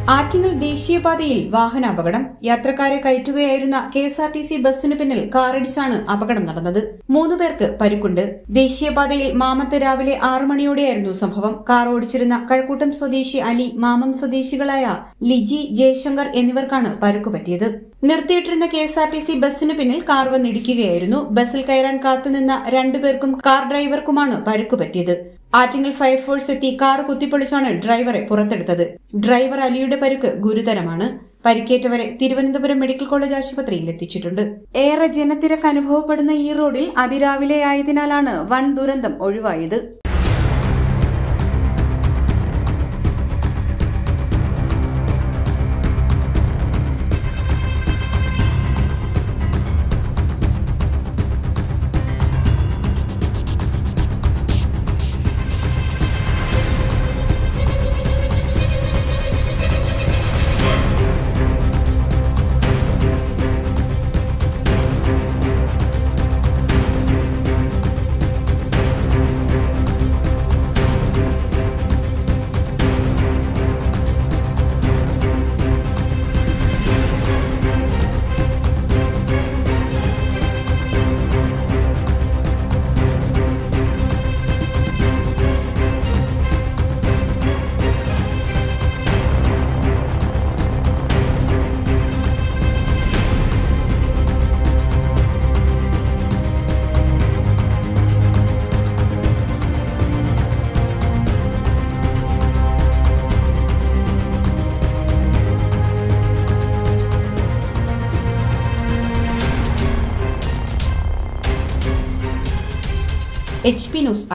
ആറ്റിങ്ങൽ ദേശീയപാതയിൽ വാഹനാപകടം യാത്രക്കാരെ കയറ്റുകയായിരുന്ന K S R T C ബസ്സിന് പിന്നിൽ കാറിടിച്ചാണ് അപകടം നടന്നത് മൂന്നു പേർക്ക് പരുക്കുണ്ട് ദേശീയപാതയിൽ മാമത്ത് രാവിലെ ആറു മണിയോടെയായിരുന്നു സംഭവം കാർ ഓടിച്ചിരുന്ന കഴക്കൂട്ടം സ്വദേശി അലി മാമം സ്വദേശികളായ ലിജി ജയശങ്കർ എന്നിവർക്കാണ് പരുക്ക് പറ്റിയത് നിർത്തിയിട്ടിരുന്ന K S R T C ബസ്സിന് പിന്നിൽ കാർ വന്നിടിക്കുകയായിരുന്നു ബസ്സിൽ കയറാൻ കാത്തുനിന്ന രണ്ടുപേർക്കും കാർ ഡ്രൈവർക്കുമാണ് പരുക്ക് പറ്റിയത് ആറ്റിങ്ങൽ ഫയർഫോഴ്സ് എത്തി കാർ കുത്തിപ്പൊളിച്ചാണ് ഡ്രൈവറെ പുറത്തെടുത്തത് ഡ്രൈവർ അലിയുടെ പരുക്ക് ഗുരുതരമാണ് പരിക്കേറ്റവരെ തിരുവനന്തപുരം മെഡിക്കൽ കോളേജ് ആശുപത്രിയിൽ എത്തിച്ചിട്ടുണ്ട് ഏറെ ജനത്തിരക്ക് അനുഭവപ്പെടുന്ന ഈ റോഡിൽ അതിരാവിലെ ആയതിനാലാണ് വൻ ദുരന്തം ഒഴിവായത് എച്ച് പി ന്യൂസ്